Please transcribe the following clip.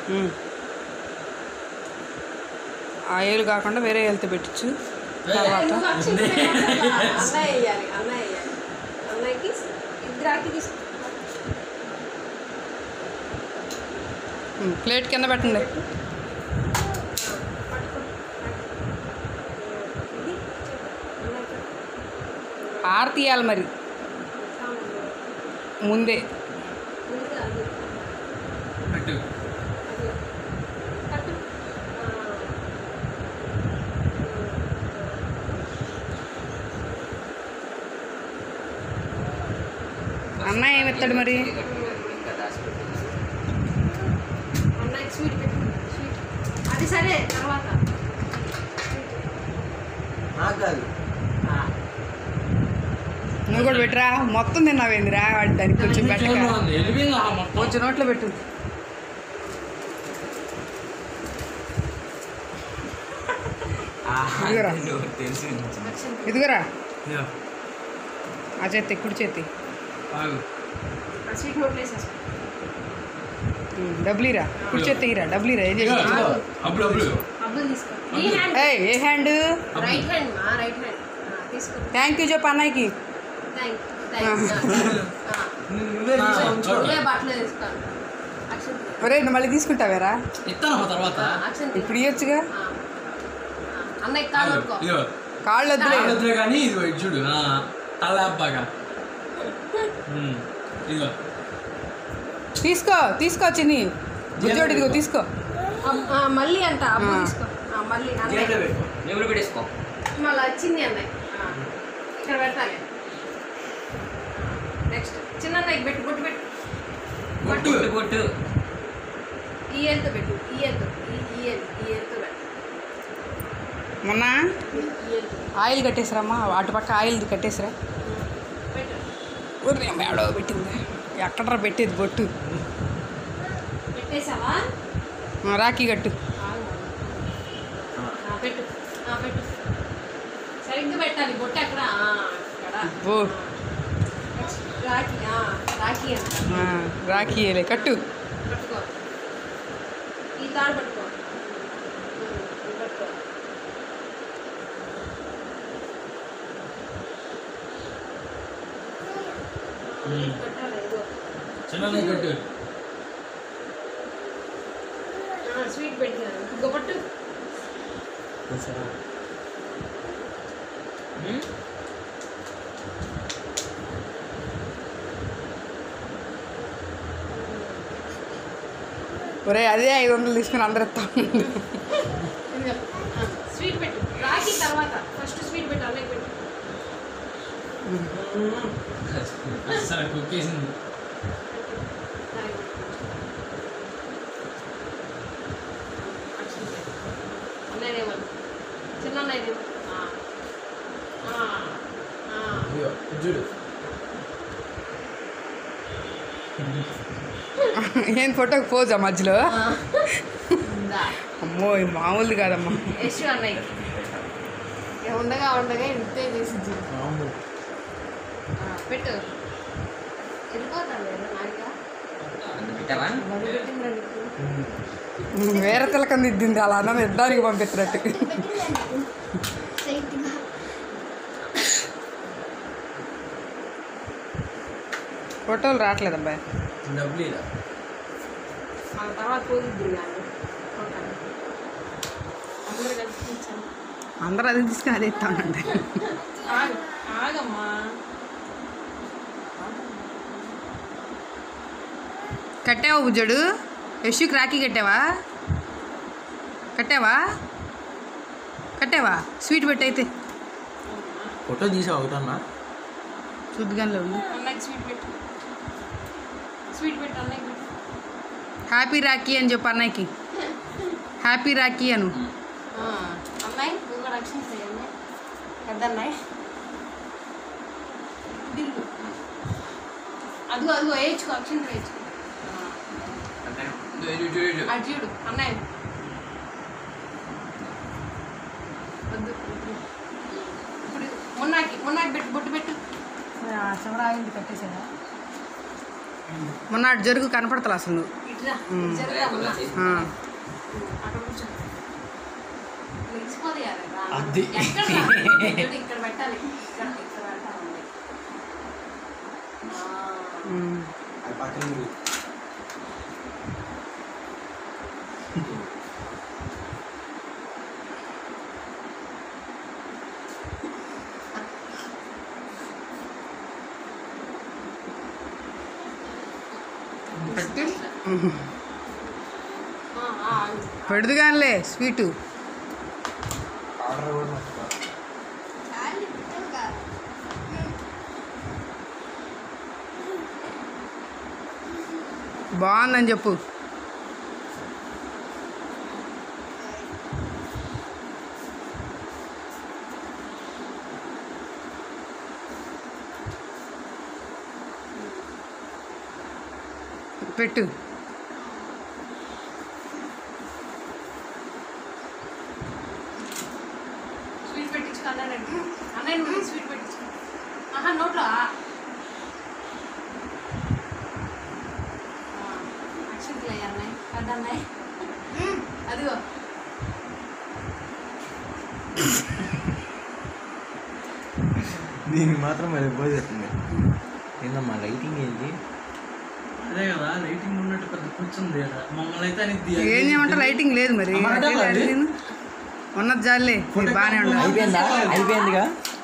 ఉమ్. ఆ ఏలు కాకుండా వేరే ఏలుతో పెట్టచ్చు తర్వాత నువ్వు అక్షంతలు పెట్టాలి. అన్నయ్య వేయాలి అన్నయ్య వేయాలి అన్నయ్యకి ఇద్దరాకి తీసుకో ఉమ్, ప్లేట్ కింద పెట్టండి పట్టుకో ఇది అన్నయ్యకి ఆరు తీయాలి మరి ముందే ముందుగా అది పెట్టు అది కట్టు అన్న ఏమి ఎత్తాడు మరి అన్నయ్యకి స్వీట్ పెట్టు స్వీట్ అది సరే తర్వాత నాకు కాదు నువ్వు కూడా పెట్టరా మొత్తం తిన్నావేందిరా వాడి దానికి కొంచెం పెట్టక వెళ్ళిపోయింది ఆ మొత్తం కొంచెం నోట్లో పెట్టు ఇదిగోరా. తెలిసి అక్షంతలు ఇదిగోరా ఇదిగో, ఆ చేతి కుడి చేతి ఆగు. ఆ స్వీట్ నోట్లో వేసేసుకో ఉమ్, డబ్బులు ఇరా కుడి చేతి ఇరా డబ్బులు ఇరా ఏం ఇదిగో, చేసి ఇదిగో. అప్పుడు అప్పుడు అబ్బులు తీసుకో ఈ హ్యాండ్ ఏయ్ ఏ హ్యాండ్ రైట్ హ్యాండ్ మా రైట్ హ్యాండ్ తీసుకో థ్యాంక్ యూ చెప్పు అన్నయ్యకి థ్యాంక్ థ్యాంక్ నువ్వే తీసుకో, ఉంచుకో. ఇవే బట్టలు వేసుకోను అక్షంతలు ఒరే నువ్వు మళ్ళీ తీసుకుంటావేరా ఇస్తాను ఆ తర్వాత అక్షంతలు ఇప్పుడు ఇవ్వచ్చుగా ఆ. ఆ. అన్నయ్య కాలు ఆగు. పట్టుకో ఇదిగో కాళ్ళు వద్దులే వద్దులే కానీ ఇదిగో ఇది చూడు ఆ, తల బాగా ఉమ్, ఇదిగో తీసుకో తీసుకో చిన్ని బుజ్జోడు ఇదిగో తీసుకో అమ్- ఆ, మళ్ళీ అంట అబ్బు ఆ. తీసుకో ఆ, మళ్ళీ చేతిలో అన్నయ్య పెట్టుకో. జేబులో పెట్టేసుకో మళ్ళీ వచ్చింది అన్నయ్య ఆ. ఇక్కడ పెట్టాలి నెక్స్ట్ చిన్న అన్నయ్యకి పెట్టు బొట్టు పెట్టు కొట్టు కొట్టు కొట్టు ఈ ఏళ్ళతో పెట్టు ఈ ఏళ్ళతో ఈ ఈ ఏళ్ళు ఈ ఏళ్ళతో పెట్టు మొన్న ఈ ఈ ఏళ్ళతో ఆయిల్ కట్టేసిరమ్మా అటుపక్క ఆయిల్ కట్టేసిరా పెట్టు ఊరి మేడో పెట్టింది ఎక్కడరా పెట్టేది బొట్టు పెట్టేసావా ఆ, రాఖీ కట్టు ఆగు. ఆ, పెట్టు ఆ, పెట్టు సరిగ్గా పెట్టాలి బొట్టు ఎక్కడ ఆ, అక్కడ ఓ. నెక్స్ట్ రాఖీ ఆ, రాఖీ అంట ఆ, రాఖీ వేయలే కట్టు పట్టుకో ఈ తాడు పట్టుకో ఉమ్, ఇది పట్టుకో ఇది పెట్టాలి ఇదిగో. చిన్న కొట్టు ఆ, స్వీట్ పెట్టినాను ఇంకో పట్టు చూసారా? ఒరే అదే ఐదు వందలు తీసుకుని అందరు ఇస్తాం ఇదిగో. ఆ, స్వీట్ పెట్టు రాఖీ తర్వాత ఫస్ట్ స్వీట్ పెట్టు అన్నయ్య పెట్టు సరే కుక్కేసింది అన్నయ్య పెట్టు. అక్షంత పెట్టు. అన్నయ్యదేమను చిన్న అన్నయ్యదేమో ఆ. ఆ. ఆ. ఇదిగో, ఇది చూడు ఏం ఫోటోకి పోజా మధ్యలో ఆ. ఉందా అమ్మో ఇది మామూలుది కాదమ్మా యశు అన్నయ్య ఇక ఉండగా ఉండగా ఇంతే చేసి వామ్మో. పెట్టు వెళ్ళిపోతాను నేను నాయక పెట్టావా బరువు పెట్టిందిరా నీకు వేరే తిలకం దిద్దింది అలా అన్నం ఇద్దరికి పంపిస్తున్నట్టు ఫోటోలు రావట్లేదు అబ్బాయి డబ్బులు ఇలా మన తర్వాత పోతుంది కానీ అందరూ కలిసి కూర్చోండి. అందరూ అది తీసుకుని అదే ఇస్తానండి ఆగు ఆగమ్మా కట్టావా బుజ్జడు యశుకి రాఖీ కట్టావా కట్టావా కట్టావా స్వీట్ పెట్టయితే ఫోటో తీసావు ఒకటన్నా శుద్ధిగానే ఉంది అన్నకి స్వీట్ పెట్టు స్వీట్ పెట్టు అన్నకి పెట్టు హ్యాపీ రాఖీ అని చెప్పు అన్నయ్యకి హ్యాపీ రాఖీ అను ఆ, అమ్మాయి నువ్వు కూడా రక్షణ చేయండి పెద్ద అమ్మాయి దిగు. అదిగో అదిగో వేయించుకో అక్షింత వేయించుకో అటు చూడు అన్నయ్య వద్దు వద్దు. ఇప్పుడు మొన్నాకి మొన్నాకి పెట్టు బొట్టు పెట్టు మొన్న అటు జరుగు కనపడతలే అసలు నువ్వు ఇటు ఇట్రా, ఉమ్. జరగరా ఉన్నా. ఆ. అక్కడ కూర్చో. లెగిసిపోదు కదా, రా. అది. ఎక్కడ రా? ఇక్కడ ఇక్కడ పెట్టాలి ఇక్కడ ఇక్కడ పెట్టాలి ఆ. ఉమ్. అది పక్కన ఉంది. పెట్టు ఆ, ఆ, పెడుదుగానిలే స్వీటు ఆర్డర్ కూడా మర్చిపో బాగుందని చెప్పు పెట్టు స్వీట్ పెట్టించుకో అన్నాడండి అన్నయ్య నువ్వు స్వీట్ పెట్టించుకో ఆహా నోట్లో అక్షంతలు అయ్యా అన్నయ్య పెద్ద అన్నయ్య అదిగో దీనికి మాత్రం మరి పోతుంది ఏందమ్మా లైటింగ్ ఏంటి అదే కదా లైటింగ్ ఉన్నట్టు పెద్ద కూర్చుంది కదా మమ్మల్ని అయితే అనేది ఏం చేయమంటే లైటింగ్ లేదు మరి అమ్మ, అదే అదే లేదు. ఉన్నది జాలే బాగానే ఉండాలి అయిపోయిందా అయిపోయిందిగా